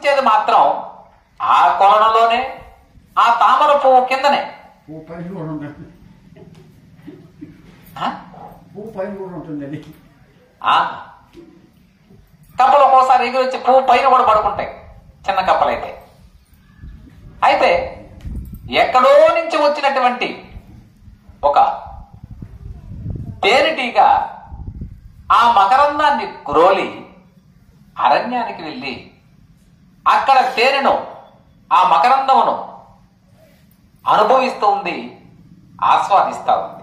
ఆస్వాదించేది మాత్రం ఆ కొలనులోనే ఆ తామర పువ్వు కిందనే పువ్వు పైన కూడా ఉంటుంది ఆ? పువ్వు పైన కూడా ఉంటుంది అది ఆ. కప్పలు ఒక్కోసారి ఎగిరి వచ్చి పువ్వు పైన కూడా పడుకుంటాయి చిన్న కప్పలైతే అయితే ఎక్కడో నుంచి వచ్చినటువంటి ఒక తేనెటీగ ఆ మకరందాన్ని గ్రోలి అరణ్యానికి వెళ్ళి అక్కడ తేనెను ఆ మకరందమును అనుభవిస్తూ ఉంది ఆస్వాదిస్తూ ఉంది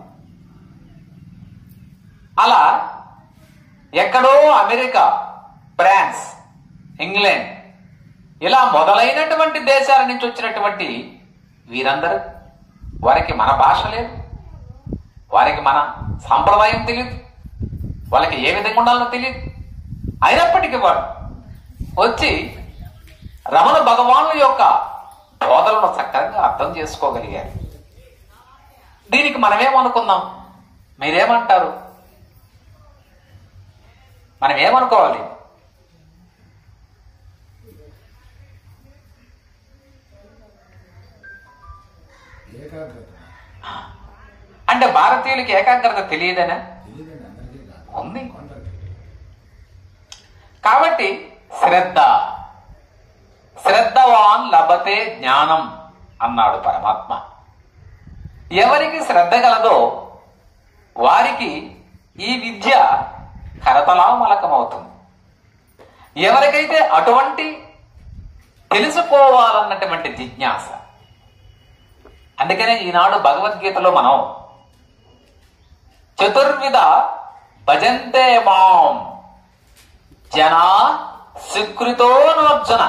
అలా ఎక్కడో అమెరికా ఫ్రాన్స్ ఇంగ్లాండ్ ఇలా మొదలైనటువంటి దేశాల నుంచి వచ్చినటువంటి వీరందరూ వారికి మన భాష లేదు వారికి మన సాంప్రదాయం తెలియదు వాళ్ళకి ఏ విధంగా ఉండాలో తెలియదు అయినప్పటికీ వాడు వచ్చి రమణ భగవానుల యొక్క బోధలను చక్కగా అర్థం చేసుకోగలిగారు దీనికి మనమేమనుకుందాం మీరేమంటారు మనం ఏమనుకోవాలి ఏకాగ్రత అంటే భారతీయులకి ఏకాగ్రత తెలియదనా తెలియదండి అందరికీ కాదు ఉంది కొందరికి కాబట్టి శ్రద్ధ శ్రద్ధవాన్ లభతే జ్ఞానం అన్నాడు పరమాత్మ ఎవరికి శ్రద్ధ గలదో వారికి ఈ విద్య కరతలామలకమవుతుంది ఎవరికైతే అటువంటి తెలుసుకోవాలన్నటువంటి జిజ్ఞాస అందుకనే ఈనాడు భగవద్గీతలో మనం చతుర్విధ భజంతే మాం జనా సుకృతోనోర్జున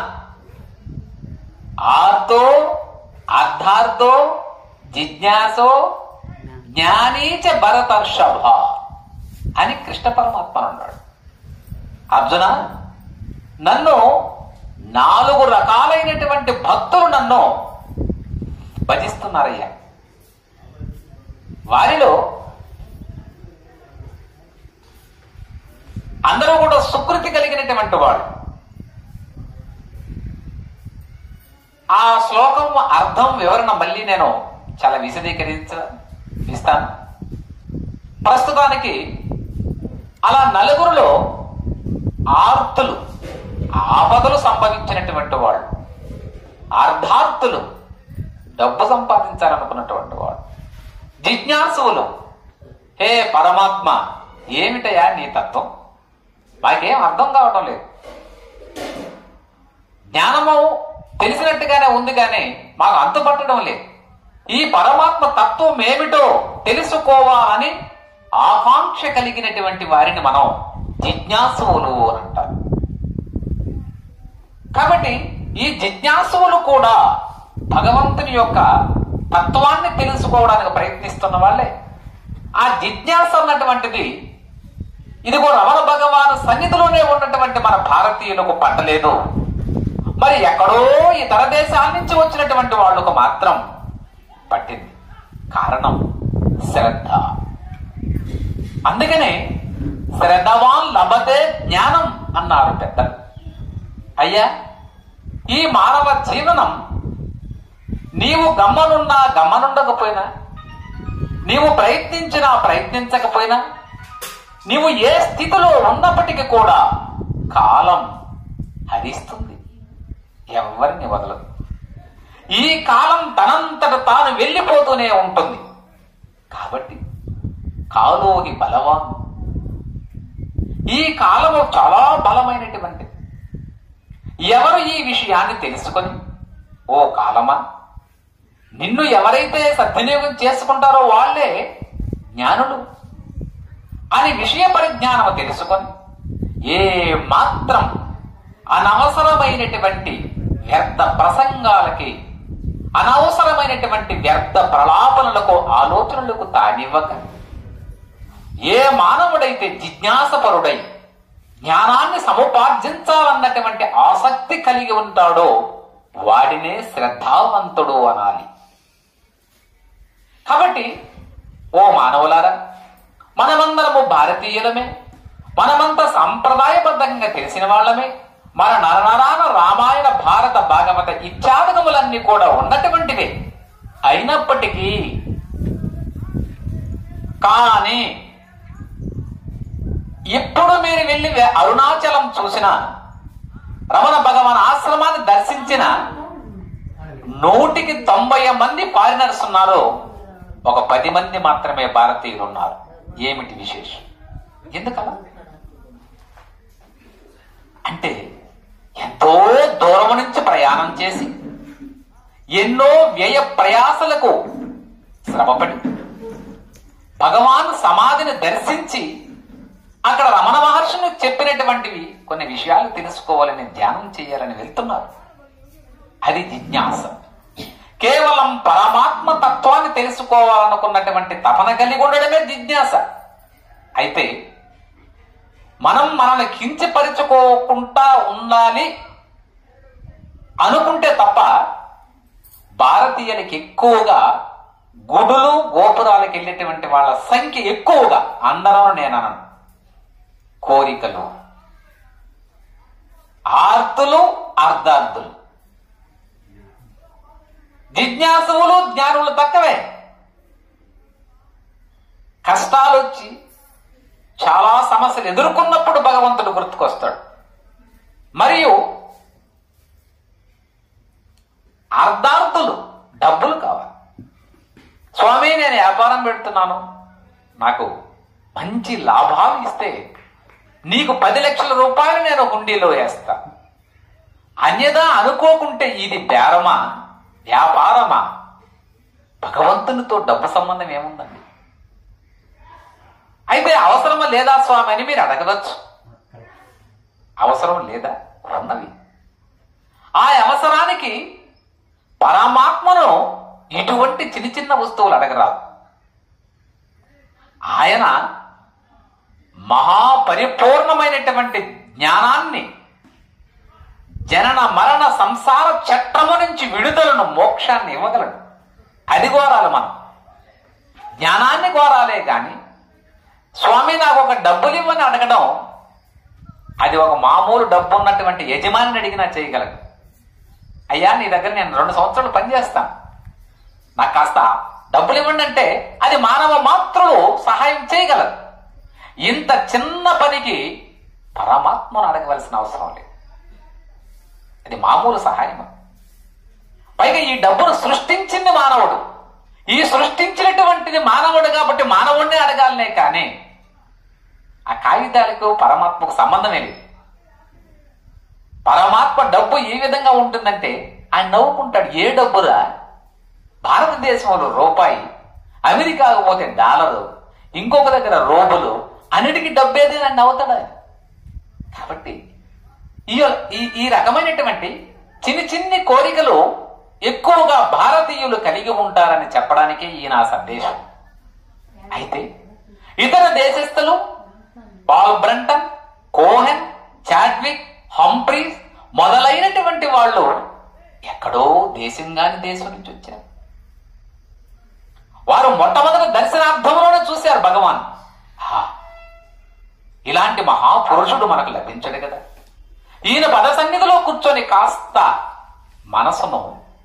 ఆర్తో అర్థార్థో జిజ్ఞాసో జ్ఞానీచ భరతర్షభ అని కృష్ణ పరమాత్మ అన్నాడు అర్జున నన్ను నాలుగు రకాలైనటువంటి భక్తులు నన్ను భజిస్తున్నారయ్యా వారిలో అందరూ కూడా సుకృతి కలిగినటువంటి వాడు ఆ శ్లోకం అర్థం వివరణ మళ్ళీ నేను చాలా విశదీకరించ ఇస్తాను ప్రస్తుతానికి అలా నలుగురులో ఆర్తులు ఆపదలు సంపాదించినటువంటి వాళ్ళు అర్ధార్థులు డబ్బు సంపాదించాలనుకున్నటువంటి వాడు జిజ్ఞాసువులు హే పరమాత్మ ఏమిటయా నీ తత్వం మాకేం అర్థం కావటం లేదు జ్ఞానము తెలిసినట్టుగానే ఉంది కానీ మాకు అంతుపట్టడం లేదు ఈ పరమాత్మ తత్వం ఏమిటో తెలుసుకోవాలని ఆకాంక్ష కలిగినటువంటి వారిని మనం జిజ్ఞాసువులు అని అంటారు కాబట్టి ఈ జిజ్ఞాసువులు కూడా భగవంతుని యొక్క తత్వాన్ని తెలుసుకోవడానికి ప్రయత్నిస్తున్న వాళ్ళే ఆ జిజ్ఞాస అన్నటువంటిది ఇదిగో రమణ భగవాను సన్నిధిలోనే ఉన్నటువంటి మన భారతీయులకు పట్టలేదు మరి ఎక్కడో ఇతర దేశాల నుంచి వచ్చినటువంటి వాళ్ళకు మాత్రం పట్టింది కారణం శ్రద్ధ అందుకనే శ్రద్ధవాన్ లభతే జ్ఞానం అన్నారు పెద్దలు అయ్యా ఈ మానవ జీవనం నీవు గమ్మనున్నా గమ్మనుండకపోయినా నీవు ప్రయత్నించినా ప్రయత్నించకపోయినా నీవు ఏ స్థితిలో ఉన్నప్పటికీ కూడా కాలం హరిస్తుంది ఎవరిని వదలదు ఈ కాలం తనంతట తాను వెళ్ళిపోతూనే ఉంటుంది కాబట్టి కాలోని బలవాన్ ఈ కాలము చాలా బలమైనటువంటిది ఎవరు ఈ విషయాన్ని తెలుసుకొని ఓ కాలమా నిన్ను ఎవరైతే సద్వినియోగం చేసుకుంటారో వాళ్ళే జ్ఞానులు అని విషయ పరిజ్ఞానం తెలుసుకొని ఏ మాత్రం అనవసరమైనటువంటి వ్యర్థ ప్రసంగాలకి అనవసరమైనటువంటి వ్యర్థ ప్రలాపనలకు ఆలోచనలకు తానివ్వక ఏ మానవుడైతే జిజ్ఞాసపరుడై జ్ఞానాన్ని సముపార్జించాలన్నటువంటి ఆసక్తి కలిగి ఉంటాడో వాడినే శ్రద్ధావంతుడు అనాలి కాబట్టి ఓ మానవులారా మనమందరము భారతీయులమే మనమంతా సంప్రదాయబద్ధంగా తెలిసిన వాళ్ళమే మన నరనరాన రామాయణ భారత భాగవత ఇత్యాదకములన్నీ కూడా ఉన్నటువంటివే అయినప్పటికీ కానీ ఇప్పుడు మీరు వెళ్ళి వే- అరుణాచలం చూసిన రమణ భగవాన్ ఆశ్రమాన్ని దర్శించిన నూటికి తొంభై మంది ఫారినర్స్ ఉన్నారు ఒక పది మంది మాత్రమే భారతీయులు ఉన్నారు ఏమిటి విశేషం ఎందుకలా అంటే ఎంతో దూరం నుంచి ప్రయాణం చేసి ఎన్నో వ్యయ ప్రయాసలకు శ్రమపడి భగవాన్ సమాధిని దర్శించి అక్కడ రమణ మహర్షులు చెప్పినటువంటివి కొన్ని విషయాలు తెలుసుకోవాలని ధ్యానం చేయాలని వెళ్తున్నారు అది జిజ్ఞాస కేవలం పరమాత్మ తత్వాన్ని తెలుసుకోవాలనుకున్నటువంటి తపన కలిగి ఉండడమే జిజ్ఞాస అయితే మనం మనల్ని కించపరుచుకోకుండా ఉండాలి అనుకుంటే తప్ప భారతీయులకి ఎక్కువగా గుడులు గోపురాలకు వెళ్ళేటువంటి వాళ్ళ సంఖ్య ఎక్కువగా అందరూ నేను అనను కోరికలు ఆర్తులు అర్ధార్థులు జిజ్ఞాసువులు జ్ఞానులు తక్కువే కష్టాలు వచ్చి చాలా సమస్యలు ఎదుర్కొన్నప్పుడు భగవంతుడు గుర్తుకొస్తాడు మరియు అర్ధార్థులు డబ్బులు కావాలి స్వామి నేను వ్యాపారం పెడుతున్నాను నాకు మంచి లాభాలు ఇస్తే నీకు పది లక్షల రూపాయలు నేను హుండీలో వేస్తా అన్యదా అనుకోకుంటే ఇది బేరమా వ్యాపారమా భగవంతునితో డబ్బు సంబంధం ఏముందండి అయితే అవసరమా లేదా స్వామి అని మీరు అడగవచ్చు అవసరం లేదా ఉన్నవి ఆ అవసరానికి పరమాత్మను ఇటువంటి చిన్న చిన్న వస్తువులు అడగరాదు ఆయన మహాపరిపూర్ణమైనటువంటి జ్ఞానాన్ని జనన మరణ సంసార చట్రము నుంచి విడుదలను మోక్షాన్ని ఇవ్వగలడు అది కోరాలి మనం జ్ఞానాన్ని కోరాలే గాని స్వామి నాకు ఒక డబ్బులు ఇవ్వని అడగడం అది ఒక మామూలు డబ్బు ఉన్నటువంటి యజమానిని అడిగినా చేయగలడు అయ్యా నీ దగ్గర నేను రెండు సంవత్సరాలు పనిచేస్తాను నాకు కాస్త డబ్బులు ఇవ్వండి అంటే అది మానవ మాత్రులు సహాయం చేయగలరు ఇంత చిన్న పనికి పరమాత్మను అడగవలసిన అవసరం లేదు అది మామూలు సహాయం పైగా ఈ డబ్బును సృష్టించింది మానవుడు ఈ సృష్టించినటువంటిది మానవుడు కాబట్టి మానవుడినే అడగాలనే కానీ ఆ కాగితాలకు పరమాత్మకు సంబంధమే లేదు పరమాత్మ డబ్బు ఏ విధంగా ఉంటుందంటే ఆయన నవ్వుకుంటాడు ఏ డబ్బురా భారతదేశంలో రూపాయి అమెరికాకు పోతే డాలరు ఇంకొక దగ్గర రోబులు అన్నిటికీ డబ్బేది అని నవ్వుతాడు ఆయన. కాబట్టి ఈ ఈ- ఈ రకమైనటువంటి చిన్ని చిన్ని కోరికలు ఎక్కువగా భారతీయులు కలిగి ఉంటారని చెప్పడానికే ఈ నా సందేశం అయితే ఇతర దేశస్థులు Paul Brunton Cohen Chadwick Humphreys మొదలైనటువంటి వాళ్ళు ఎక్కడో దేశంగాని దేశం నుంచి వచ్చారు వారు మొట్టమొదటి దర్శనార్థంలోనే చూశారు భగవాన్ హా, ఇలాంటి మహాపురుషుడు మనకు లభించడు కదా ఈయన పద సన్నిధిలో కూర్చొని కాస్త మనసును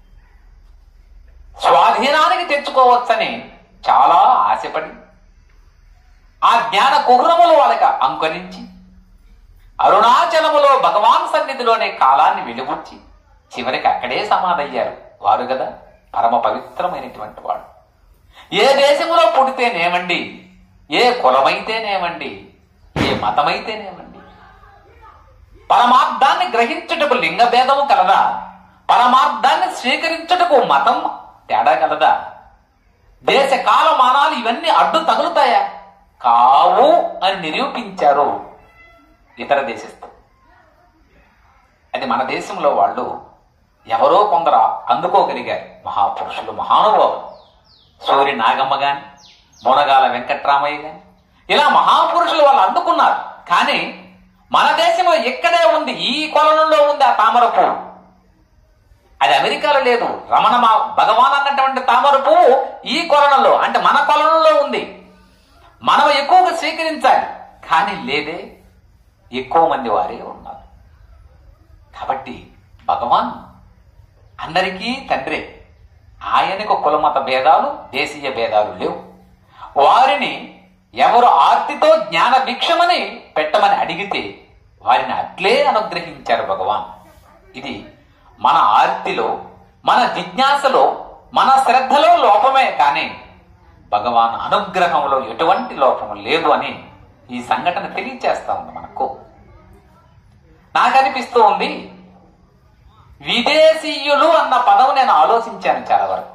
స్వాధీనానికి తెచ్చుకోవచ్చని చాలా ఆశపడి ఆ జ్ఞాన కుహరములు వాళ్ళకి అంకురించి అరుణాచలములో భగవాన్ సన్నిధిలోనే కాలాన్ని వెలుగుచ్చి చివరికి అక్కడే సమాధయ్యారు వారు కదా పరమ పవిత్రమైనటువంటి వాడు ఏ దేశములో పుడితేనేమండి ఏ కులమైతేనేమండి ఏ మతమైతేనేమండి పరమార్థాన్ని గ్రహించుటకు లింగ భేదము కలదా పరమార్థాన్ని స్వీకరించుటకు మతం తేడా కలదా దేశ కాలమానాలు ఇవన్నీ అడ్డు తగులుతాయా కావు అని నిరూపించారు ఇతర దేశస్థులు అది మన దేశంలో వాళ్ళు ఎవరో కొందరు అందుకోగలిగారు మహాపురుషులు మహానుభావులు సూరి నాగమ్మ గాని మునగాల వెంకట్రామయ్య గాని ఇలా మహాపురుషులు వాళ్ళు అందుకున్నారు కానీ మన దేశంలో ఎక్కడే ఉంది ఈ కొలంలో ఉంది ఆ తామర పువ్వు అది అమెరికాలో లేదు రమణ మా- భగవాన్ అన్నటువంటి తామర పువ్వు ఈ కొలనంలో అంటే మన కొలనంలో ఉంది మనం ఎక్కువగా స్వీకరించాలి కానీ లేదే ఎక్కువ మంది వారే ఉన్నారు కాబట్టి భగవాన్ అందరికీ తండ్రే ఆయనకు కులమత భేదాలు దేశీయ భేదాలు లేవు వారిని ఎవరు ఆర్తితో జ్ఞాన భిక్షమని పెట్టమని అడిగితే వారిని అట్లే అనుగ్రహించారు భగవాన్ ఇది మన ఆర్తిలో మన జిజ్ఞాసలో మన శ్రద్ధలో లోపమే కానీ భగవాన్ అనుగ్రహంలో ఎటువంటి లోపము లేదు అని ఈ సంఘటన తెలియచేస్తా ఉంది మనకు నాకు అనిపిస్తూ ఉంది విదేశీయులు అన్న పదం నేను ఆలోచించాను చాలా వరకు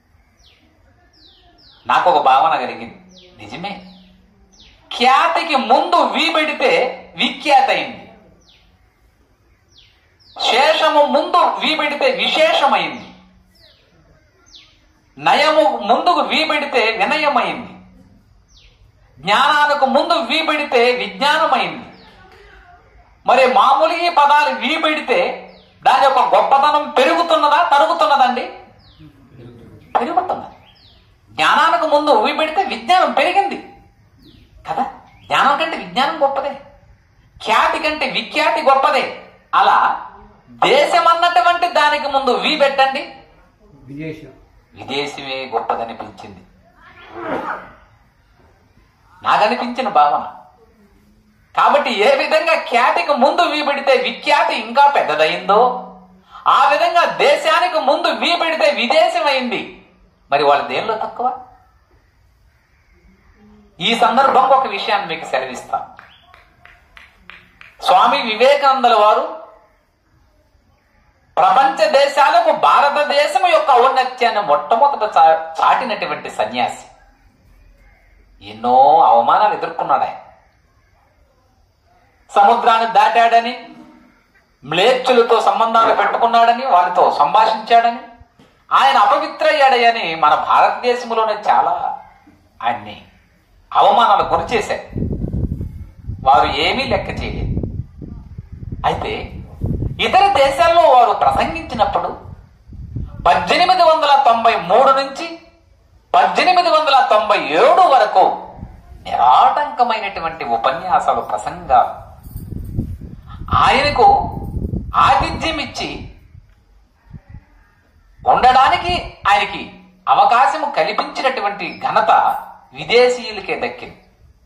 నాకు ఒక భావన కలిగింది నిజమే ఖ్యాతికి ముందు వీ పెడితే విఖ్యాత అయింది శేషము ముందు వీ పెడితే విశేషమైంది నయము ముందుకు వీ పెడితే వినయమైంది జ్ఞానానికి ముందు వీ పెడితే విజ్ఞానమైంది మరి మామూలు ఈ పదాలు వీ పెడితే దాని యొక్క గొప్పతనం పెరుగుతున్నదా తరుగుతున్నదండి పెరుగుతున్నది జ్ఞానానికి ముందు వీ పెడితే విజ్ఞానం పెరిగింది కదా జ్ఞానం కంటే విజ్ఞానం గొప్పదే ఖ్యాతి కంటే విఖ్యాతి గొప్పదే అలా దేశం అన్నటువంటి దానికి ముందు వీ పెట్టండి విదేశం విదేశమే గొప్పదనిపించింది నాకనిపించిన భావన కాబట్టి ఏ విధంగా ఖ్యాతికి ముందు వీ పెడితే విఖ్యాతి ఇంకా పెద్దదయిందో ఆ విధంగా దేశానికి ముందు వీ పెడితే విదేశమైంది మరి వాళ్ళు దేనిలో తక్కువ ఈ సందర్భంగా ఒక విషయాన్ని మీకు సెలవిస్తాను స్వామి వివేకానందుల వారు ప్రపంచ దేశాలకు భారతదేశం యొక్క ఔన్నత్యాన్ని మొట్టమొదట చా- చాటినటువంటి సన్యాసి ఎన్నో అవమానాలు ఎదుర్కొన్నాడు ఆయన సముద్రాన్ని దాటాడని మ్లేచ్చులతో సంబంధాలు పెట్టుకున్నాడని వారితో సంభాషించాడని ఆయన అపవిత్రయ్యాడని మన భారతదేశంలోనే చాలా ఆయన్ని అవమానాలు గురి చేశారు వారు ఏమీ లెక్క చేయలేదు అయితే ఇతర దేశాల్లో వారు ప్రసంగించినప్పుడు పద్దెనిమిది వందల తొంభై మూడు నుంచి పద్దెనిమిది వందల తొంభై ఏడు వరకు నిరాటంకమైనటువంటి ఉపన్యాసాలు ప్రసంగాలు ఆయనకు ఆతిథ్యం ఇచ్చి ఉండడానికి ఆయనకి అవకాశం కల్పించినటువంటి ఘనత విదేశీయులకే దక్కింది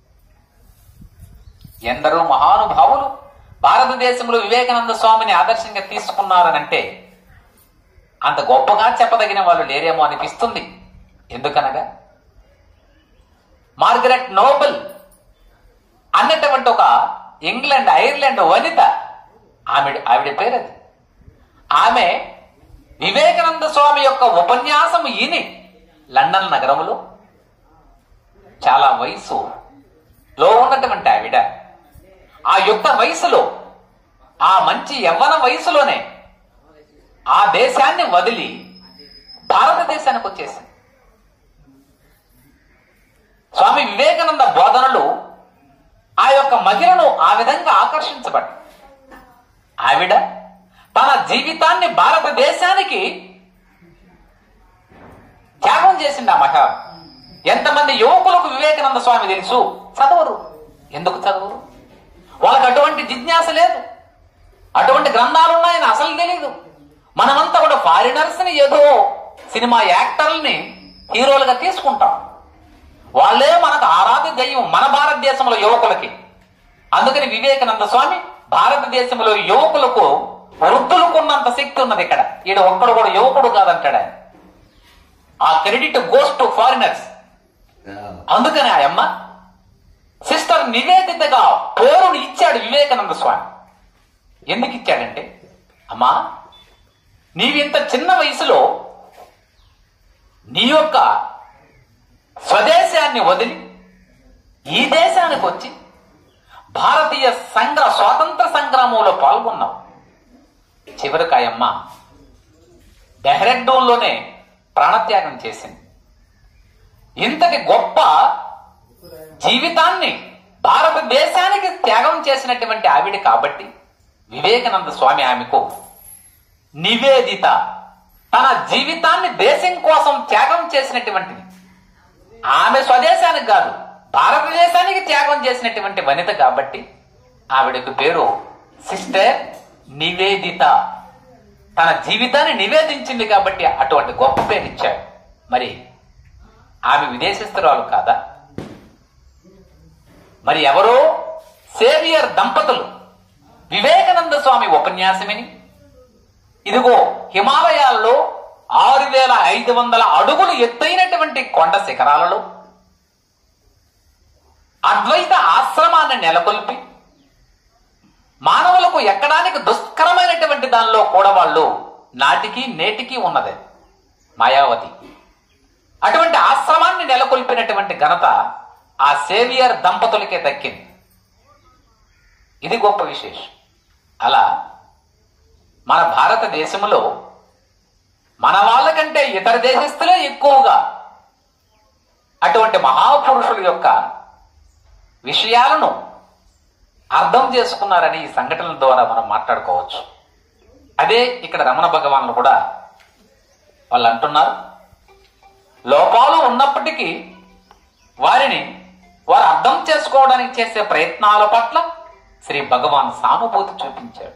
ఎందరో మహానుభావులు భారతదేశంలో వివేకానంద స్వామిని ఆదర్శంగా తీసుకున్నారనంటే అంత గొప్పగా చెప్పదగిన వాళ్ళు లేరేమో అనిపిస్తుంది ఎందుకనగా మార్గరెట్ నోబెల్ అన్నటువంటి ఒక ఇంగ్లాండ్ ఐర్లాండ్ వనిత ఆమె ఆవిడ పేరు అది ఆమె వివేకానంద స్వామి యొక్క ఉపన్యాసం ఈని లండన్ నగరంలో చాలా వయసు లో ఉన్నటువంటి ఆవిడ ఆ యుక్త వయసులో ఆ మంచి యవ్వన వయసులోనే ఆ దేశాన్ని వదిలి భారతదేశానికి వచ్చేసింది స్వామి వివేకానంద బోధనలు ఆ యొక్క మహిళను ఆ విధంగా ఆకర్షించబడి ఆవిడ తన జీవితాన్ని భారతదేశానికి త్యాగం చేసింది ఆ మహిళ ఎంతమంది యువకులకు వివేకానంద స్వామి తెలుసు చదవరు ఎందుకు చదవరు వాళ్ళకి అటువంటి జిజ్ఞాస లేదు అటువంటి గ్రంథాలు ఉన్నాయని అసలు తెలియదు మనమంతా కూడా ఫారినర్స్ ని ఏదో సినిమా యాక్టర్లని హీరోలుగా తీసుకుంటాం వాళ్ళే మనకు ఆరాధ్య దైవం మన భారతదేశంలో యువకులకి అందుకని వివేకానంద స్వామి భారతదేశంలో యువకులకు వృద్ధులకు ఉన్నంత శక్తి ఉన్నది ఇక్కడ ఈడ ఒక్కడు కూడా యువకుడు కాదంటాడు ఆయన ఆ క్రెడిట్ గోస్ టు ఫారినర్స్ అందుకని ఆ అమ్మ సిస్టర్ నివేదితగా పేరును ఇచ్చాడు వివేకానంద స్వామి ఎందుకు ఇచ్చాడంటే అమ్మా నీవింత చిన్న వయసులో నీ యొక్క స్వదేశాన్ని వదిలి ఈ దేశానికి వచ్చి భారతీయ సంగ్ర స్వాతంత్ర సంగ్రామంలో పాల్గొన్నావు చివరికి ఆయమ్మ డెహ్రెడ్డూన్లోనే ప్రాణత్యాగం చేసింది ఇంతటి గొప్ప జీవితాన్ని భారతదేశానికి త్యాగం చేసినటువంటి ఆవిడ కాబట్టి వివేకానంద స్వామి ఆమెకు నివేదిత తన జీవితాన్ని దేశం కోసం త్యాగం చేసినటువంటిది ఆమె స్వదేశానికి కాదు భారతదేశానికి త్యాగం చేసినటువంటి వనిత కాబట్టి ఆవిడకు పేరు సిస్టర్ నివేదిత తన జీవితాన్ని నివేదించింది కాబట్టి అటువంటి గొప్ప పేరు ఇచ్చాడు మరి ఆమె విదేశస్తురాలు కాదా మరి ఎవరో సేవియర్ దంపతులు వివేకానంద స్వామి ఉపన్యాసమిని ఇదిగో హిమాలయాల్లో ఆరు వేల ఐదు వందల అడుగులు ఎత్తైనటువంటి కొండ శిఖరాలలో అద్వైత ఆశ్రమాన్ని నెలకొల్పి మానవులకు ఎక్కడానికి దుష్కరమైనటువంటి దానిలో కూడా వాళ్ళు నాటికి నేటికి ఉన్నది మాయావతి అటువంటి ఆశ్రమాన్ని నెలకొల్పినటువంటి ఘనత ఆ సేవియర్ దంపతులకే దక్కింది ఇది గొప్ప విశేషం అలా మన భారతదేశంలో మన వాళ్ళకంటే ఇతర దేశస్తులే ఎక్కువగా అటువంటి మహాపురుషుల యొక్క విషయాలను అర్థం చేసుకున్నారని ఈ సంఘటనల ద్వారా మనం మాట్లాడుకోవచ్చు అదే ఇక్కడ రమణ భగవాన్లు కూడా వాళ్ళు అంటున్నారు లోపాలు ఉన్నప్పటికీ వారిని వారు అర్థం చేసుకోవడానికి చేసే ప్రయత్నాల పట్ల శ్రీ భగవాన్ సానుభూతి చూపించాడు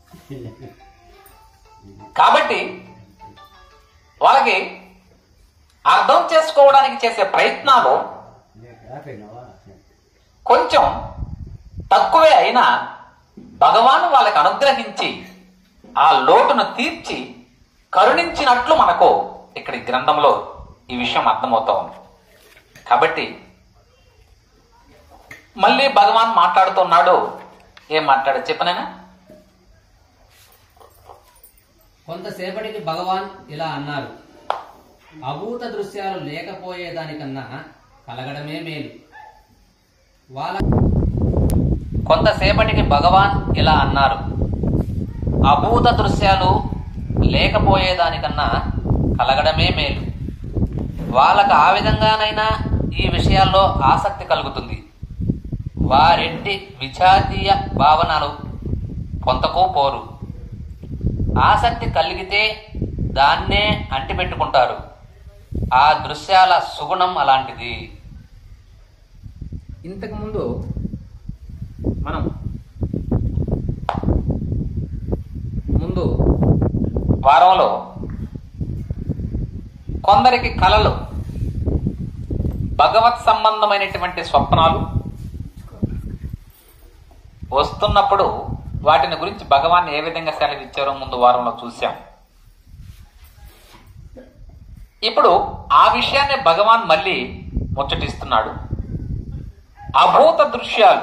కాబట్టి వాళ్ళకి అర్థం చేసుకోవడానికి చేసే ప్రయత్నాలు కొంచెం తక్కువే అయినా భగవాన్ వాళ్ళకి అనుగ్రహించి ఆ లోటును తీర్చి కరుణించినట్లు మనకు ఇక్కడ ఈ గ్రంథంలో ఈ విషయం అర్థమవుతా ఉంది కాబట్టి మళ్ళీ భగవాన్ మాట్లాడుతున్నాడు ఏం మాట్లాడు చెప్పనైనా కొంతసేపటికి భగవాన్ ఇలా అన్నారు అభూత దృశ్యాలు లేకపోయేదానికన్నా కలగడమే మేలు వాళ్ళ కొంతసేపటికి భగవాన్ ఇలా అన్నారు అభూత దృశ్యాలు లేకపోయేదానికన్నా కలగడమే మేలు వాళ్ళకు ఆ విధంగానైనా ఈ విషయాల్లో ఆసక్తి కలుగుతుంది వారింటి విజాతీయ భావనలు కొంతకు పోరు ఆసక్తి కలిగితే దాన్నే అంటిపెట్టుకుంటారు ఆ దృశ్యాల సుగుణం అలాంటిది ఇంతకుముందు మనం ముందు వారంలో కొందరికి కళలు భగవత్ సంబంధమైనటువంటి స్వప్నాలు వస్తున్నప్పుడు వాటిని గురించి భగవాన్ ఏ విధంగా సెలవిచ్చారో ముందు వారంలో చూశాం ఇప్పుడు ఆ విషయాన్ని భగవాన్ మళ్ళీ ముచ్చటిస్తున్నాడు అభూత దృశ్యాలు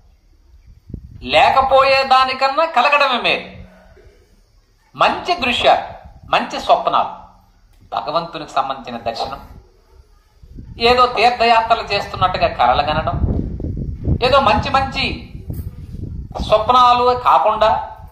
లేకపోయేదానికన్నా కలగడమే మేలు మంచి దృశ్యాలు మంచి స్వప్నాలు భగవంతునికి సంబంధించిన దర్శనం ఏదో తీర్థయాత్రలు చేస్తున్నట్టుగా కలలు కనడం ఏదో మంచి మంచి స్వప్నాలు కాకుండా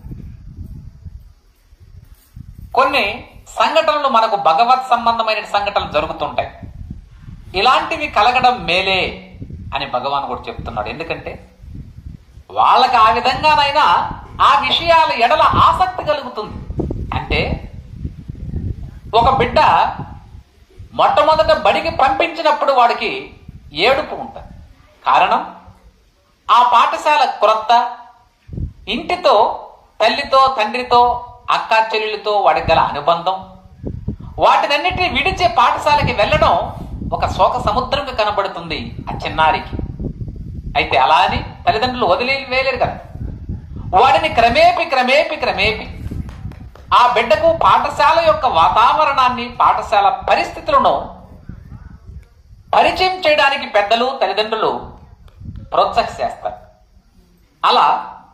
కొన్ని సంఘటనలు మనకు భగవత్ సంబంధమైన సంఘటనలు జరుగుతుంటాయి ఇలాంటివి కలగడం మేలే అని భగవాన్ కూడా చెప్తున్నాడు ఎందుకంటే వాళ్ళకి ఆ విధంగానైనా ఆ విషయాల ఎడల ఆసక్తి కలుగుతుంది అంటే ఒక బిడ్డ మొట్టమొదట బడికి పంపించినప్పుడు వాడికి ఏడుపు ఉంటుంది కారణం ఆ పాఠశాల క్రొత్త ఇంటితో తల్లితో తండ్రితో అక్క చెల్లెలతో వాడికి గల అనుబంధం వాటినన్నిటిని విడిచే పాఠశాలకి వెళ్ళడం ఒక శోక సముద్రంగా కనబడుతుంది ఆ చిన్నారికి అయితే అలా అని తల్లిదండ్రులు వదిలే వేయలేరు కదా వాడిని క్రమేపి క్రమేపి క్రమేపి ఆ బిడ్డకు పాఠశాల యొక్క వాతావరణాన్ని పాఠశాల పరిస్థితులను పరిచయం చేయడానికి పెద్దలు తల్లిదండ్రులు ప్రోత్సహిస్తారు అలా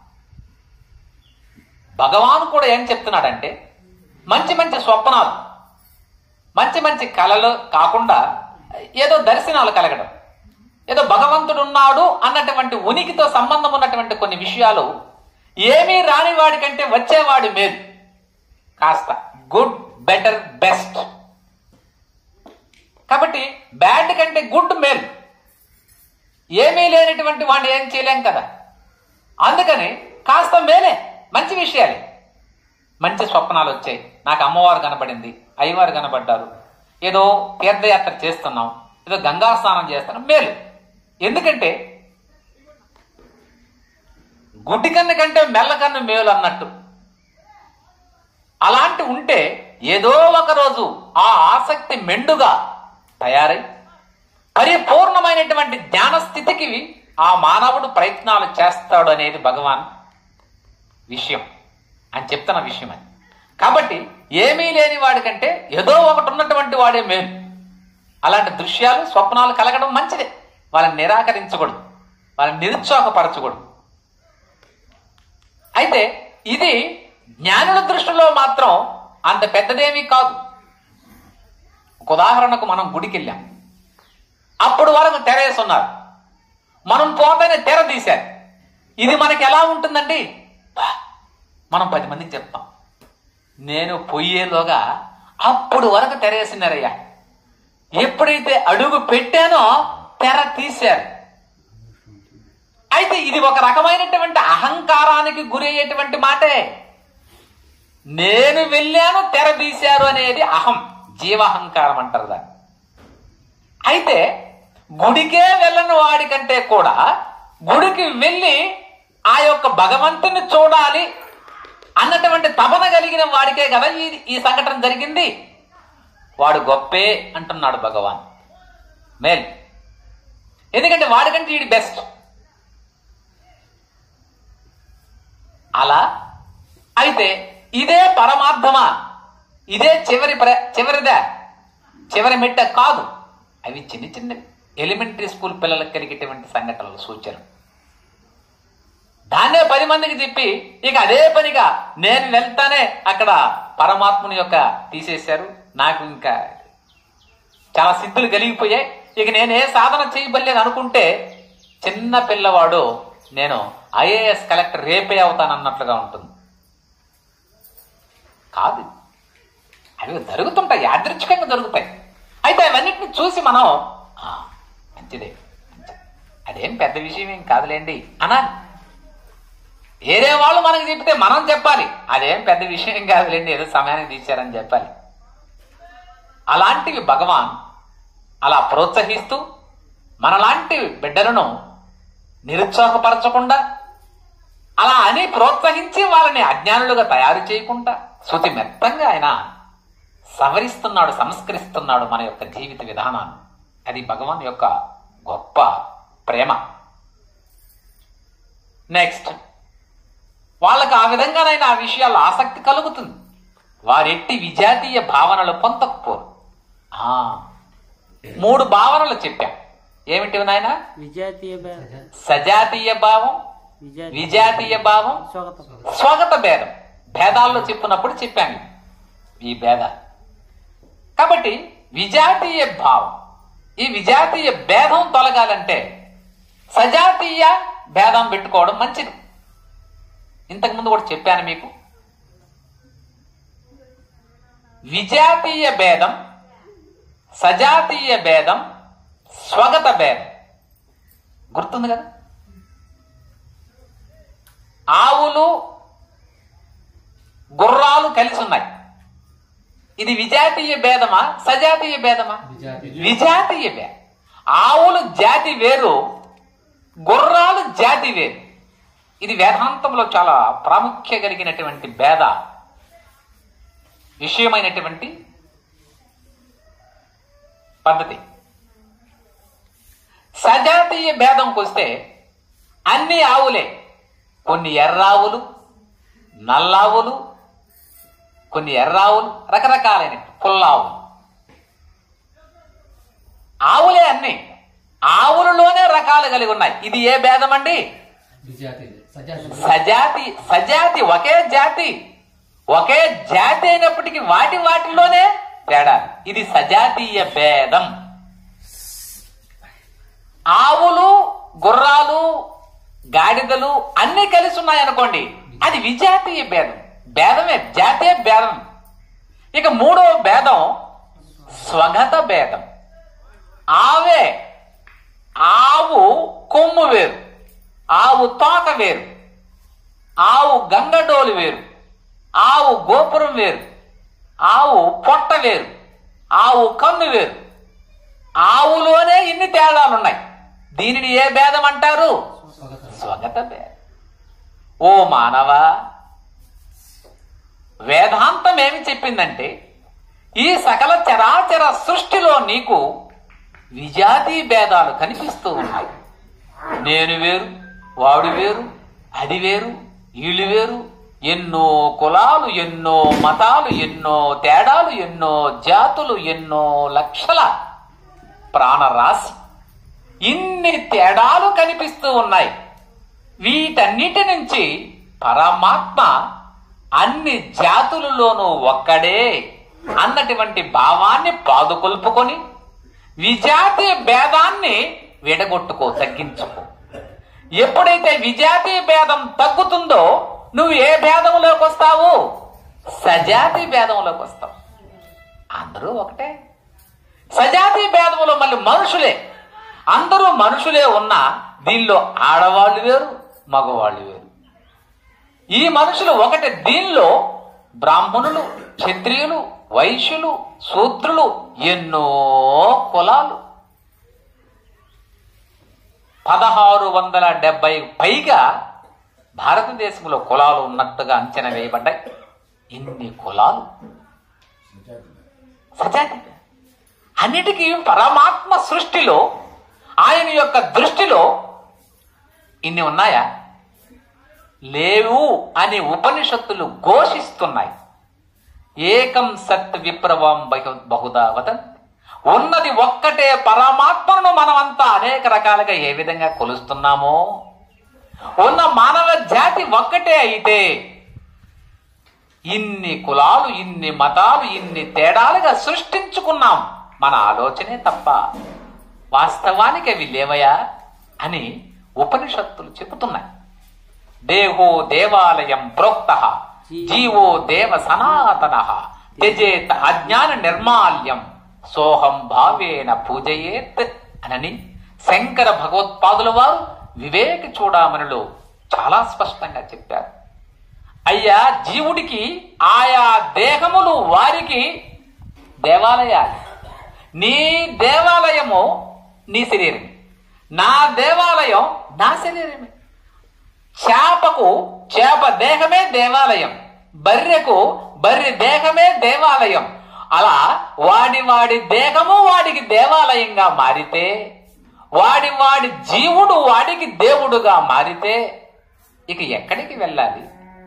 భగవాన్ కూడా ఏం చెప్తున్నాడంటే మంచి మంచి స్వప్నాలు మంచి మంచి కళలు కాకుండా ఏదో దర్శనాలు కలగడం ఏదో భగవంతుడు ఉన్నాడు అన్నటువంటి ఉనికితో సంబంధం ఉన్నటువంటి కొన్ని విషయాలు ఏమీ రాని వాడి కంటే వచ్చేవాడు మేలు కాస్త గుడ్ బెటర్ బెస్ట్ కాబట్టి బ్యాడ్ కంటే గుడ్ మేలు ఏమీ లేనటువంటి వాడిని ఏం చేయలేం కదా అందుకని కాస్త మేలే మంచి విషయాలే మంచి స్వప్నాలు వచ్చాయి నాకు అమ్మవారు కనపడింది అయ్యవారు కనపడ్డారు ఏదో తీర్థయాత్ర చేస్తున్నాం ఏదో గంగా స్నానం చేస్తున్నాం మేలు ఎందుకంటే గుడ్డి కన్ను కంటే మెల్ల కన్ను మేలు అన్నట్టు అలాంటి ఉంటే ఏదో ఒక రోజు ఆ ఆసక్తి మెండుగా తయారై పరిపూర్ణమైనటువంటి జ్ఞాన స్థితికి ఆ మానవుడు ప్రయత్నాలు చేస్తాడు అనేది భగవాన్ విషయం అని చెప్తున్న విషయం అది కాబట్టి ఏమీ లేని వాడికంటే ఏదో ఒకటి ఉన్నటువంటి వాడే మేలు అలాంటి దృశ్యాలు స్వప్నాలు కలగడం మంచిదే వాళ్ళని నిరాకరించకూడదు వాళ్ళని నిరుత్సాహపరచకూడదు అయితే ఇది జ్ఞానుల దృష్టిలో మాత్రం అంత పెద్దదేమీ కాదు ఒక ఉదాహరణకు మనం గుడికి వెళ్ళాం అప్పుడు వరకు తెరేసున్నారు మనం పోతేనే తెర తీశారు ఇది మనకి ఎలా ఉంటుందండి బా, మనం పది మందికి చెప్తాం నేను పొయ్యేలోగా అప్పుడు వరకు తెరేసినారయ్యా ఎప్పుడైతే అడుగు పెట్టానో తెర తీశారు అయితే ఇది ఒక రకమైనటువంటి అహంకారానికి గురయ్యేటువంటి మాటే నేను వెళ్ళాను తెర తీశారు అనేది అహం జీవాహంకారం అంటారు దాన్ని అయితే గుడికే వెళ్ళని వాడికంటే కూడా గుడికి వెళ్ళి ఆ యొక్క భగవంతుని చూడాలి అన్నటువంటి తపన కలిగిన వాడికే కదా ఈ ఈ సంఘటన జరిగింది వాడు గొప్పే అంటున్నాడు భగవాన్ మేల్ ఎందుకంటే వాడికంటే వీడి బెస్ట్ అలా అయితే ఇదే పరమార్థమా ఇదే చివరి ప్ర చివరిదా చివరి మెట్ట కాదు అవి చిన్న చిన్న ఎలిమెంటరీ స్కూల్ పిల్లలకు కలిగేటువంటి సంఘటనలు సూచనలు దాన్నే పది మందికి చెప్పి ఇక అదే పనిగా నేను వెళ్తానే అక్కడ పరమాత్ముని యొక్క తీసేశారు నాకు ఇంకా చాలా సిద్ధులు కలిగిపోయాయి ఇక నేను ఏ సాధన చేయబలేదు అనుకుంటే చిన్న పిల్లవాడు నేను ఐఏఎస్ కలెక్టర్ రేపే అవుతానన్నట్లుగా ఉంటుంది కాదు అవి జరుగుతుంటాయి యాదృచ్ఛికంగా జరుగుతాయి అయితే అవన్నిటిని చూసి మనం "ఆ, మంచిదే మంచిదే. అదేం పెద్ద విషయం ఏం కాదులేండి అనాలి ఏదే వాళ్ళు మనకి చెప్తే మనం చెప్పాలి అదేం పెద్ద విషయం కాదులేండి ఏదో సమయానికి తీశారని చెప్పాలి అలాంటివి భగవాన్ అలా ప్రోత్సహిస్తూ మనలాంటి బిడ్డలను నిరుత్సాహపరచకుండా అలా అని ప్రోత్సహించి వాళ్ళని అజ్ఞానులుగా తయారు చేయకుండా శృతి మెత్తంగా ఆయన సవరిస్తున్నాడు సంస్కరిస్తున్నాడు మన యొక్క జీవిత విధానాన్ని అది భగవాన్ యొక్క గొప్ప ప్రేమ నెక్స్ట్ వాళ్ళకి ఆ విధంగానైనా ఆ విషయాల్లో ఆసక్తి కలుగుతుంది వారెట్టి విజాతీయ భావనలు పొందకపోరు ఆ, మూడు భావనలు చెప్పాం ఏమిటి నాయన విజాతీయ భేదం సజాతీయ భావం విజాతీయ విజాతీయ భావం స్వాగతం స్వాగత భేదం భేదాల్లో చెప్పినప్పుడు చెప్పాను ఈ భేదాలు కాబట్టి విజాతీయ భావం ఈ విజాతీయ భేదం తొలగాలంటే సజాతీయ భేదం పెట్టుకోవడం మంచిది ఇంతకుముందు కూడా చెప్పాను మీకు విజాతీయ భేదం సజాతీయ భేదం స్వగత భేదం గుర్తుంది కదా ఆవులు గుర్రాలు కలిసి ఉన్నాయి ఇది విజాతీయ భేదమా సజాతీయ భేదమా విజాతీయ. విజాతీయ భేదం ఆవులు జాతి వేరు గుర్రాలు జాతి వేరు ఇది వేదాంతంలో చాలా ప్రాముఖ్య కలిగినటువంటి భేద విషయమైనటువంటి పద్ధతి సజాతీయ భేదంకి వస్తే అన్ని ఆవులే కొన్ని ఎర్రావులు నల్లావులు కొన్ని ఎర్రావులు రకరకాలైన పుల్లావులు ఆవులే అన్ని ఆవులలోనే రకాలు కలిగి ఉన్నాయి ఇది ఏ భేదం అండి విజాతీయ సజాతీయ సజాతి సజాతి ఒకే జాతి ఒకే జాతి అయినప్పటికీ వాటి వాటిలోనే తేడా ఇది సజాతీయ భేదం ఆవులు గుర్రాలు గాడిదలు అన్ని కలిసి ఉన్నాయనుకోండి అది విజాతీయ భేదం భేదమే జాతీయ భేదం ఇక మూడో భేదం స్వగత భేదం ఆవే ఆవు కొమ్ము వేరు ఆవు తోక వేరు ఆవు గంగడోలు వేరు ఆవు గోపురం వేరు ఆవు పొట్ట వేరు ఆవు కన్ను వేరు ఆవులోనే ఇన్ని తేడాలు ఉన్నాయి దీనిని ఏ భేదం అంటారు స్వాగతం స్వగత భేదం ఓ మానవ వేదాంతం ఏమి చెప్పిందంటే ఈ సకల చరాచర సృష్టిలో నీకు విజాతీ భేదాలు కనిపిస్తూ ఉన్నాయి నేను వేరు వాడు వేరు అది వేరు వీళ్ళు వేరు ఎన్నో కులాలు ఎన్నో మతాలు ఎన్నో తేడాలు ఎన్నో జాతులు ఎన్నో లక్షల ప్రాణరాశి ఇన్ని తేడాలు కనిపిస్తూ ఉన్నాయి వీటన్నిటి నుంచి పరమాత్మ అన్ని జాతులలోనూ ఒక్కడే అన్నటువంటి భావాన్ని పాదుకొల్పుకొని విజాతి భేదాన్ని విడగొట్టుకో తగ్గించుకో ఎప్పుడైతే విజాతి భేదం తగ్గుతుందో నువ్వు ఏ భేదంలోకి వస్తావు సజాతి భేదంలోకి వస్తావు అందరూ ఒకటే సజాతి భేదంలో మళ్ళీ మనుషులే అందరూ మనుషులే ఉన్నా దీనిలో ఆడవాళ్ళు వేరు మగవాళ్ళు వేరు ఈ మనుషులు ఒకటి దీనిలో బ్రాహ్మణులు క్షత్రియులు వైశ్యులు శూద్రులు ఎన్నో కులాలు పదహారు వందల డెబ్బై పైగా భారతదేశంలో కులాలు ఉన్నట్టుగా అంచనా వేయబడ్డాయి ఇన్ని కులాలు సజాతి అన్నిటికీ పరమాత్మ సృష్టిలో ఆయన యొక్క దృష్టిలో ఇన్ని ఉన్నాయా లేవు అని ఉపనిషత్తులు ఘోషిస్తున్నాయి ఏకం సత్ విప్రవం బహు- బహుదా వదంతి ఉన్నది ఒక్కటే పరమాత్మను మనమంతా అనేక రకాలుగా ఏ విధంగా కొలుస్తున్నామో ఉన్న మానవ జాతి ఒక్కటే అయితే ఇన్ని కులాలు ఇన్ని మతాలు ఇన్ని తేడాలుగా సృష్టించుకున్నాం మన ఆలోచనే తప్ప వాస్తవానికి అవి లేవయా అని ఉపనిషత్తులు చెబుతున్నాయి దేహో దేవాలయం ప్రోక్త జీవో దేవ సనాతన త్యజేత్ అజ్ఞాన నిర్మాల్యం సోహం భావేన పూజయేత్ అనని శంకర భగవత్పాదుల వారు వివేక చూడామణిలో చాలా స్పష్టంగా చెప్పారు అయ్యా జీవుడికి ఆయా దేహములు వారికి దేవాలయాలు నీ దేవాలయము నీ శరీరమే నా దేవాలయం నా శరీరమే చేపకు చేప దేహమే దేవాలయం బర్రెకు బర్రె దేహమే దేవాలయం అలా వాడి వాడి దేహము వాడికి దేవాలయంగా మారితే వాడి వాడి జీవుడు వాడికి దేవుడుగా మారితే ఇక ఎక్కడికి వెళ్ళాలి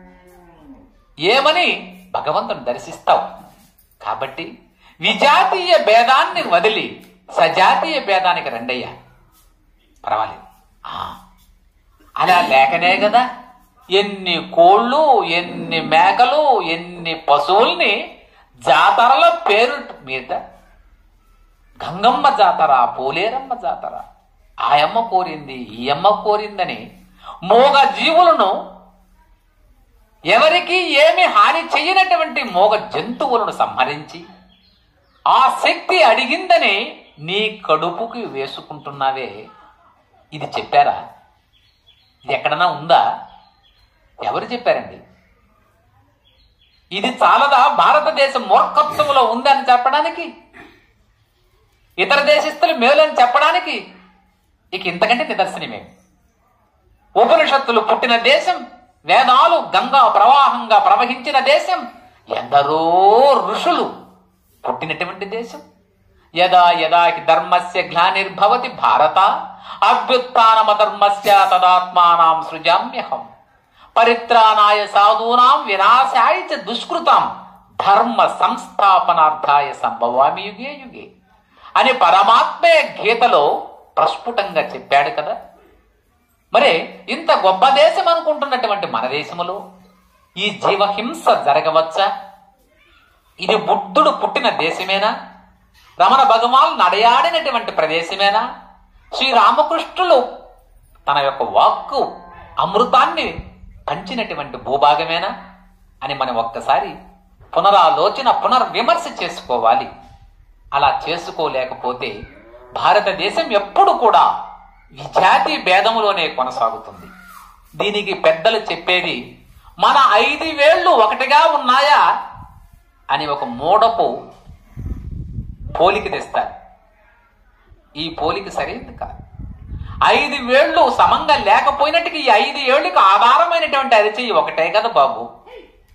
ఏమని భగవంతుని దర్శిస్తావు కాబట్టి విజాతీయ భేదాన్ని వదిలి సజాతీయ భేదానికి రండయ్యా పర్వాలేదు ఆ, అలా లేకనే కదా ఎన్ని కోళ్ళు ఎన్ని మేకలు ఎన్ని పశువుల్ని జాతరల పేరు మీద గంగమ్మ జాతర పోలేరమ్మ జాతర ఆ అమ్మ కోరింది ఈ అమ్మ కోరిందని మోగ జీవులను ఎవరికి ఏమి హాని చెయ్యనటువంటి మోగ జంతువులను సంహరించి ఆ శక్తి అడిగిందని నీ కడుపుకి వేసుకుంటున్నావే ఇది చెప్పారా ఇది ఎక్కడన్నా ఉందా ఎవరు చెప్పారండి ఇది చాలదా భారతదేశం మూర్ఖత్వంలో ఉందని చెప్పడానికి ఇతర దేశస్తులు మేలని చెప్పడానికి ఇక ఇంతకంటే నిదర్శనమే ఉపనిషత్తులు పుట్టిన దేశం వేదాలు గంగా ప్రవాహంగా ప్రవహించిన దేశం ఎందరో ఋషులు పుట్టినటువంటి దేశం యదా యదా హి ధర్మస్య గ్లానిర్భవతి భారత అభ్యుత్నమధర్మస్య తదాత్మానాం సృజామ్యహం పరిత్రాణాయ సాధూనాం వినాశాయ చ దుష్కృతం ధర్మ సంస్థాపనార్థాయ సంభవామి యుగే యుగే అని పరమాత్మే గీతలో ప్రస్ఫుటంగా చెప్పాడు కదా మరి ఇంత గొప్ప దేశం అనుకుంటున్నటువంటి మన దేశములో ఈ జీవహింస జరగవచ్చా ఇది బుద్ధుడు పుట్టిన దేశమేనా రమణ భగవాన్ నడయాడినటువంటి ప్రదేశమేనా శ్రీరామకృష్ణులు తన యొక్క వాక్కు అమృతాన్ని పంచినటువంటి భూభాగమేనా అని మనం ఒక్కసారి పునరాలోచన పునర్విమర్శ చేసుకోవాలి అలా చేసుకోలేకపోతే భారతదేశం ఎప్పుడు కూడా విజాతి భేదములోనే కొనసాగుతుంది దీనికి పెద్దలు చెప్పేది మన ఐదు వేళ్ళు ఒకటిగా ఉన్నాయా అని ఒక మూడపు పోలిక తెస్తారు ఈ పోలిక సరైనది కాదు ఐదు వేళ్ళు సమంగా లేకపోయినట్టుగా ఈ ఐదు ఏళ్ళకి ఆధారమైనటువంటి అరిచేయి ఒకటే కదా బాబు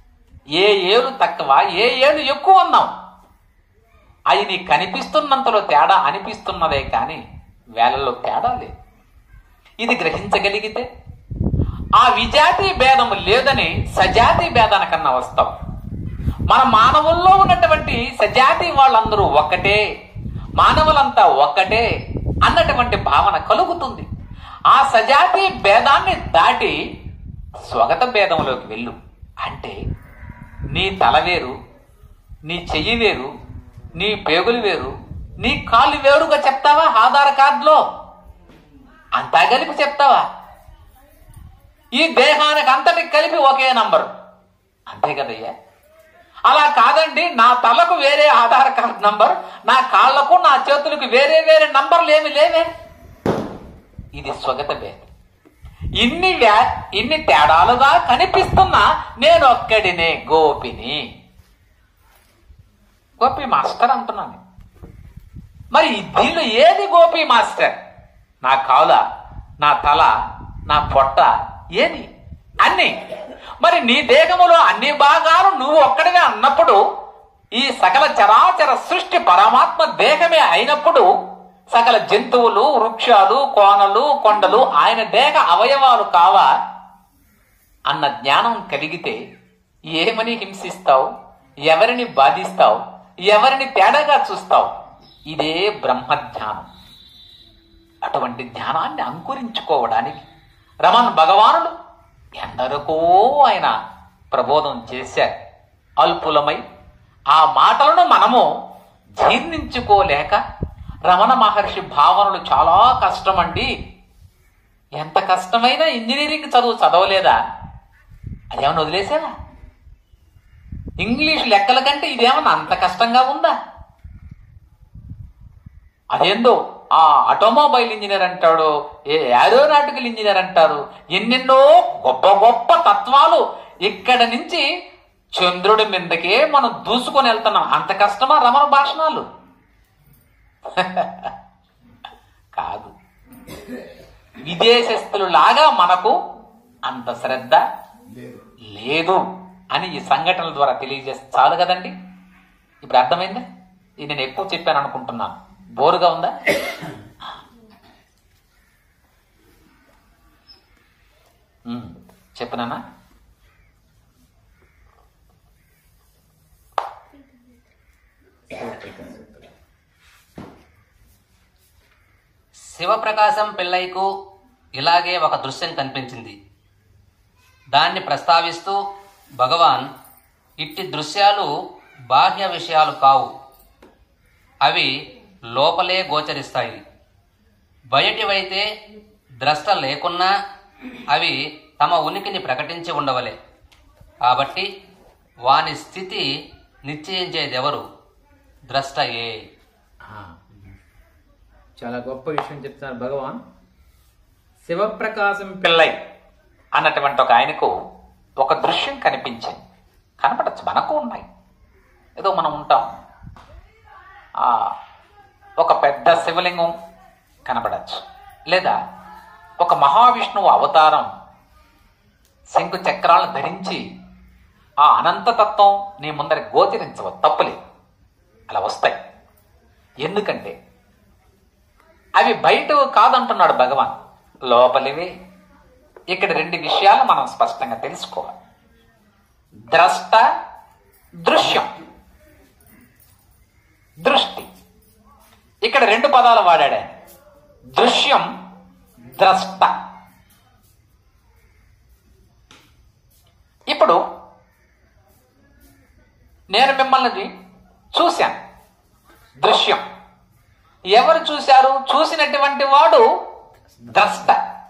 ఏ ఏలు తక్కువ ఏ ఏలు ఎక్కువ అన్నాం అది నీకు కనిపిస్తున్నంతలో తేడా అనిపిస్తున్నదే కానీ వేలలో తేడా లేదు ఇది గ్రహించగలిగితే ఆ విజాతి భేదము లేదని సజాతి భేదానికన్నా వస్తాం మన మానవుల్లో ఉన్నటువంటి సజాతి వాళ్ళందరూ ఒక్కటే మానవులంతా ఒక్కటే అన్నటువంటి భావన కలుగుతుంది ఆ సజాతి భేదాన్ని దాటి స్వగత భేదంలోకి వెళ్ళు అంటే నీ తల వేరు నీ చెయ్యి వేరు నీ పేగులు వేరు నీ కాళ్ళు వేరుగా చెప్తావా ఆధార్ కార్డులో అంతా కలిపి చెప్తావా ఈ దేహానికి అంతటికి కలిపి ఒకే నంబరు అంతే కదయ్యా అలా కాదండి నా తలకు వేరే ఆధార్ కార్డ్ నంబర్ నా కాళ్లకు నా చేతులకు వేరే వేరే నంబర్లు ఏమి లేవే ఇది స్వగత భేదం ఇన్ని వ్యా- ఇన్ని తేడాలుగా కనిపిస్తున్నా నేను ఒక్కడినే గోపిని గోపి మాస్టర్ అంటున్నాను మరి దీనిలో ఏది గోపి మాస్టర్ నా కాల నా తల నా పొట్ట ఏది అన్ని మరి నీ దేహములో అన్ని భాగాలు నువ్వు ఒక్కడిగా అన్నప్పుడు ఈ సకల చరాచర సృష్టి పరమాత్మ దేహమే అయినప్పుడు సకల జంతువులు వృక్షాలు కోనలు కొండలు ఆయన దేహ అవయవాలు కావా అన్న జ్ఞానం కలిగితే ఏమని హింసిస్తావు ఎవరిని బాధిస్తావు ఎవరిని తేడాగా చూస్తావు ఇదే బ్రహ్మజ్ఞానం అటువంటి ధ్యానాన్ని అంకురించుకోవడానికి రమణ్ భగవానుడు ఎందరికో ఆయన ప్రబోధం చేశారు అల్పులమై ఆ మాటలను మనము జీర్ణించుకోలేక రమణ మహర్షి భావనలు చాలా కష్టమండి ఎంత కష్టమైనా ఇంజనీరింగ్ చదువు చదవలేదా అదేమన్నా వదిలేసావా ఇంగ్లీష్ లెక్కల కంటే ఇదేమన్నా అంత కష్టంగా ఉందా అదేందో ఆ ఆటోమొబైల్ ఇంజనీర్ అంటాడు ఏ ఏరోనాటికల్ ఇంజనీర్ అంటారు ఎన్నెన్నో గొప్ప గొప్ప తత్వాలు ఇక్కడ నుంచి చంద్రుడి మీదకే మనం దూసుకొని వెళ్తున్నాం అంత కష్టమా రమణ భాషణాలు కాదు విదేశస్తులు లాగా మనకు అంత శ్రద్ధ లేదు లేదు అని ఈ సంఘటనల ద్వారా తెలియజేస్తే చాలు కదండి ఇప్పుడు అర్థమైందా ఇది నేను ఎక్కువ చెప్పాను అనుకుంటున్నాను బోరుగా ఉందా ఉమ్, చెప్పినానా శివప్రకాశం పిల్లయ్యకు ఇలాగే ఒక దృశ్యం కనిపించింది దాన్ని ప్రస్తావిస్తూ భగవాన్ ఇట్టి దృశ్యాలు బాహ్య విషయాలు కావు అవి లోపలే గోచరిస్తాయి బయటివైతే ద్రష్ట లేకున్నా అవి తమ ఉనికిని ప్రకటించి ఉండవలే కాబట్టి వాని స్థితి నిశ్చయించేదెవరు ద్రష్టయే చాలా గొప్ప విషయం చెప్తున్నారు భగవాన్ శివప్రకాశం పిల్లై అన్నటువంటి ఒక ఆయనకు ఒక దృశ్యం కనిపించింది కనపడచ్చు మనకు ఉన్నాయి ఏదో మనం ఉంటాం ఆ, ఒక పెద్ద శివలింగం కనపడచ్చు లేదా ఒక మహావిష్ణువు అవతారం శంకు చక్రాలను ధరించి ఆ అనంతతత్వం నీ ముందర గోచరించవ తప్పులేదు అలా వస్తాయి ఎందుకంటే అవి బయట కాదంటున్నాడు భగవాన్ లోపలివే ఇక్కడ రెండు విషయాలు మనం స్పష్టంగా తెలుసుకోవాలి ద్రష్ట దృశ్యం దృష్టి ఇక్కడ రెండు పదాలు వాడాడు ఆయన. దృశ్యం ద్రష్ట ఇప్పుడు నేను మిమ్మల్ని చూశాను దృశ్యం ఎవరు చూశారు చూసినటువంటి వాడు ద్రష్ట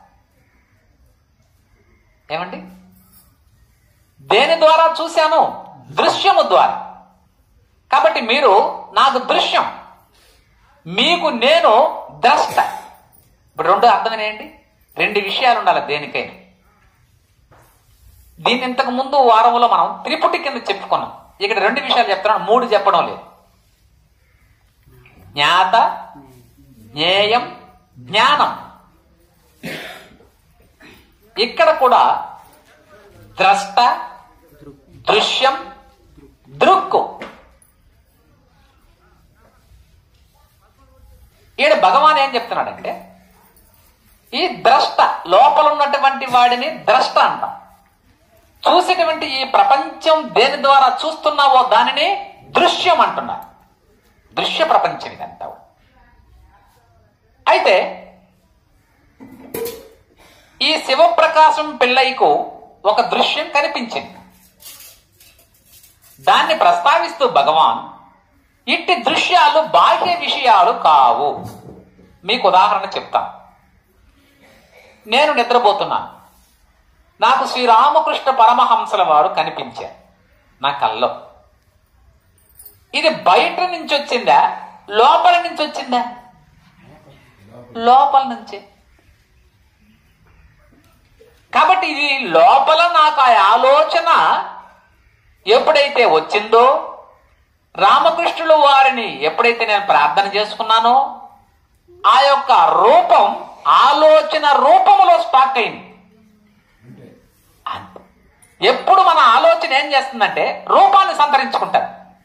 ఏమండి దేని ద్వారా చూశాను దృశ్యము ద్వారా కాబట్టి మీరు నాకు దృశ్యం మీకు నేను ద్రష్ట ఇప్పుడు రెండు అర్థమేనండి రెండు విషయాలు ఉండాలి దేనికైనా దీన్ని ఇంతకు ముందు వారంలో మనం త్రిపుటి కింద చెప్పుకున్నాం ఇక్కడ రెండు విషయాలు చెప్తున్నాను మూడు చెప్పడం లేదు జ్ఞాత జ్ఞేయం జ్ఞానం ఇక్కడ కూడా ద్రష్ట దృశ్యం దృక్కు ఈడ భగవాన్ ఏం చెప్తున్నాడంటే ఈ ద్రష్ట లోపల ఉన్నటువంటి వాడిని ద్రష్ట అంటాం చూసేటువంటి ఈ ప్రపంచం దేని ద్వారా చూస్తున్నావో దానిని దృశ్యం అంటున్నారు దృశ్య ప్రపంచం ఇదంతా అయితే ఈ శివప్రకాశం పిల్లయ్యకు ఒక దృశ్యం కనిపించింది దాన్ని ప్రస్తావిస్తూ భగవాన్ ఇట్టి దృశ్యాలు బాహ్య విషయాలు కావు మీకు ఉదాహరణ చెప్తాను నేను నిద్రపోతున్నాను నాకు శ్రీరామకృష్ణ పరమహంసల వారు కనిపించారు నా కల్లో ఇది బయట నుంచి వచ్చిందా లోపల నుంచి వచ్చిందా లోపల నుంచే కాబట్టి ఇది లోపల నాకు ఆ ఆలోచన ఎప్పుడైతే వచ్చిందో రామకృష్ణుల వారిని ఎప్పుడైతే నేను ప్రార్థన చేసుకున్నానో ఆ యొక్క రూపం ఆలోచన రూపములో స్టాక్ అయింది అంటే అంతే. ఎప్పుడు మన ఆలోచన ఏం చేస్తుందంటే రూపాన్ని సంతరించుకుంటారు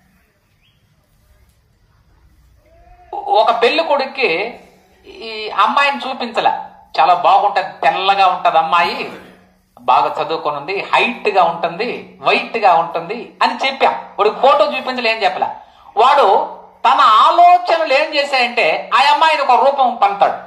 ఒక పెళ్లి కొడుక్కి ఈ అమ్మాయిని చూపించలే చాలా బాగుంటది తెల్లగా ఉంటది అమ్మాయి బాగా చదువుకొని ఉంది హైట్ గా ఉంటుంది వైట్ గా ఉంటుంది అని చెప్పాం వాడికి ఫోటో చూపించలే ఏం చెప్పలే వాడు తన ఆలోచనలు ఏం చేశాయంటే ఆ అమ్మాయిని ఒక రూపం పంతాడు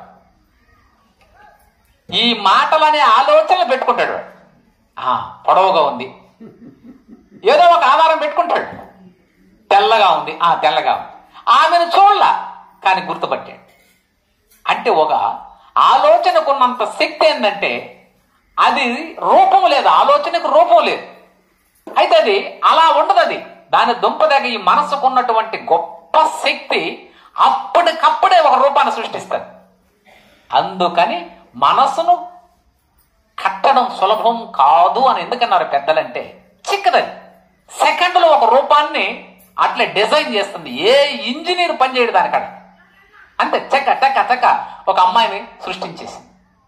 ఈ మాటలనే ఆలోచనలు పెట్టుకుంటాడు వాడు. ఆ, పొడవుగా ఉంది ఏదో ఒక ఆధారం పెట్టుకుంటాడు తెల్లగా ఉంది ఆ తెల్లగా ఉంది ఆమెను చూడలా కానీ గుర్తుపట్టాడు అంటే ఒక ఆలోచనకున్నంత శక్తి ఏంటంటే అది రూపం లేదు ఆలోచనకు రూపం లేదు అయితే అది అలా ఉండదు అది దాని దుంపదగ ఈ మనసుకు ఉన్నటువంటి గొప్ప శక్తి అప్పటికప్పుడే ఒక రూపాన్ని సృష్టిస్తుంది అందుకని మనసును కట్టడం సులభం కాదు అని ఎందుకన్నారు పెద్దలంటే చిక్కదది సెకండ్లో ఒక రూపాన్ని అట్లే డిజైన్ చేస్తుంది ఏ ఇంజనీర్ పనిచేయడు దానికాడ అంతే చెక్క టక్క టక్క ఒక అమ్మాయిని సృష్టించేసింది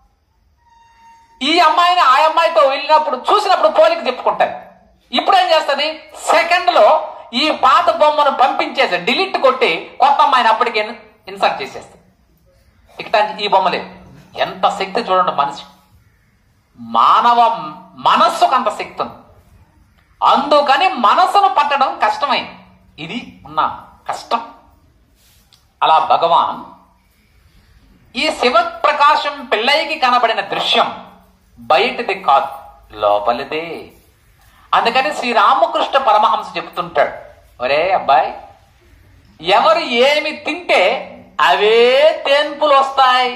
ఈ అమ్మాయిని ఆ అమ్మాయితో వెళ్ళినప్పుడు చూసినప్పుడు పోలిక చెప్పుకుంటారు ఇప్పుడు ఏం చేస్తుంది సెకండ్ లో ఈ పాత బొమ్మను పంపించేసి డిలీట్ కొట్టి కొత్త అమ్మాయిని అప్పటికే ఇన్సర్ట్ చేసేస్తుంది ఇక్కడ ఈ బొమ్మ లేదు ఎంత శక్తి చూడండి మనిషి మానవ మనస్సుకు అంత శక్తి ఉంది అందుకని మనసును పట్టడం కష్టమైంది ఇది ఉన్న కష్టం అలా భగవాన్ ఈ శివప్రకాశం పిల్లయ్యకి కనబడిన దృశ్యం బయటిది కాదు లోపలిదే అందుకని శ్రీరామకృష్ణ పరమహంస చెప్తుంటాడు ఒరే అబ్బాయి ఎవరు ఏమి తింటే అవే తేన్పులు వస్తాయి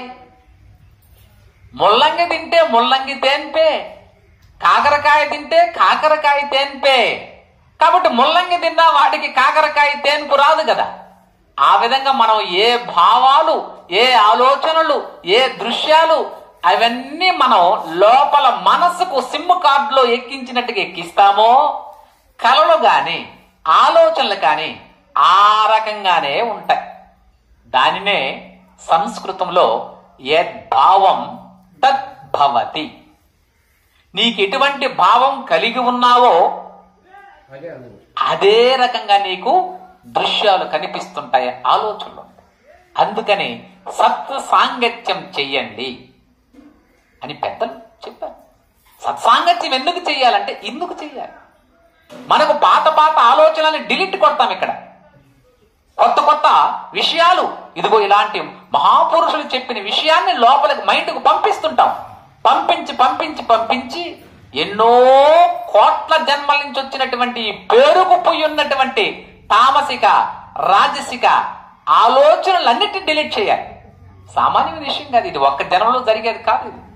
ముల్లంగి తింటే ముల్లంగి తేన్పే కాకరకాయ తింటే కాకరకాయ తేన్పే కాబట్టి ముల్లంగి తిన్నా వాటికి కాకరకాయ తేన్పు రాదు కదా ఆ విధంగా మనం ఏ భావాలు ఏ ఆలోచనలు ఏ దృశ్యాలు అవన్నీ మనం లోపల మనసుకు సిమ్ కార్డులో ఎక్కించినట్టుగా ఎక్కిస్తామో కలలు గాని ఆలోచనలు కానీ ఆ రకంగానే ఉంటాయి దానినే సంస్కృతంలో యద్భావం తద్భవతి నీకు ఎటువంటి భావం కలిగి ఉన్నావో అదే అనుభూతి అదే రకంగా నీకు దృశ్యాలు కనిపిస్తుంటాయి ఆలోచనలు అందుకని సత్ సాంగత్యం చెయ్యండి అని పెద్దలు చెప్పారు సత్సాంగత్యం ఎందుకు చెయ్యాలంటే ఎందుకు చెయ్యాలి మనకు పాత పాత ఆలోచనల్ని డిలీట్ కొడతాం ఇక్కడ కొత్త కొత్త విషయాలు ఇదిగో ఇలాంటి మహాపురుషులు చెప్పిన విషయాన్ని లోపలికి మైండ్కు పంపిస్తుంటాం పంపించి పంపించి పంపించి ఎన్నో కోట్ల జన్మల నుంచి వచ్చినటువంటి ఈ పేరుకు పోయి ఉన్నటువంటి తామసిక రాజసిక ఆలోచనలన్నిటిని డిలీట్ చేయాలి సామాన్యమైన విషయం కాదు ఇది ఒక్క జన్మలో జరిగేది కాదు ఇది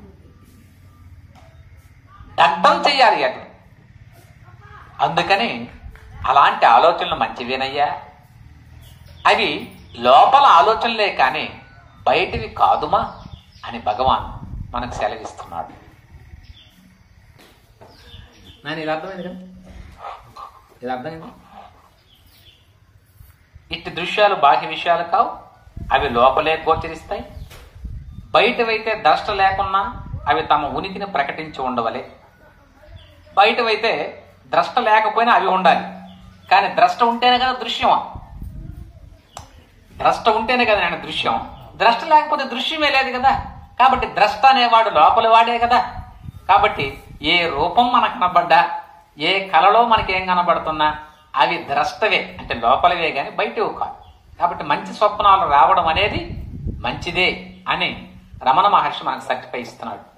దగ్ధం చెయ్యాలి అది అందుకని అలాంటి ఆలోచనలు మంచివేనయ్యా అవి లోపల ఆలోచనలే కానీ బయటివి కాదుమా అని భగవాన్ మనకు సెలవిస్తున్నాడు నేను ఇలా అర్థమైంది కదా ఇలా అర్థమైంది ఇట్టి దృశ్యాలు బాహ్య విషయాలు కావు అవి లోపలే గోచరిస్తాయి బయటవైతే ద్రష్ట లేకున్నా అవి తమ ఉనికిని ప్రకటించి ఉండవలే బయటవైతే ద్రష్ట లేకపోయినా అవి ఉండాలి కానీ ద్రష్ట ఉంటేనే కదా దృశ్యం ద్రష్ట ఉంటేనే కదా నేను దృశ్యం ద్రష్ట లేకపోతే దృశ్యమే లేదు కదా కాబట్టి ద్రష్ట అనేవాడు లోపల వాడే కదా కాబట్టి ఏ రూపం మనకు కనబడ్డా ఏ కళలో మనకి ఏం కనబడుతున్నా అవి ద్రష్టవే అంటే లోపలవే కానీ బయటవి కాదు కాబట్టి మంచి స్వప్నాలు రావడం అనేది మంచిదే అని రమణ మహర్షి మనకు సర్టిఫై ఇస్తున్నాడు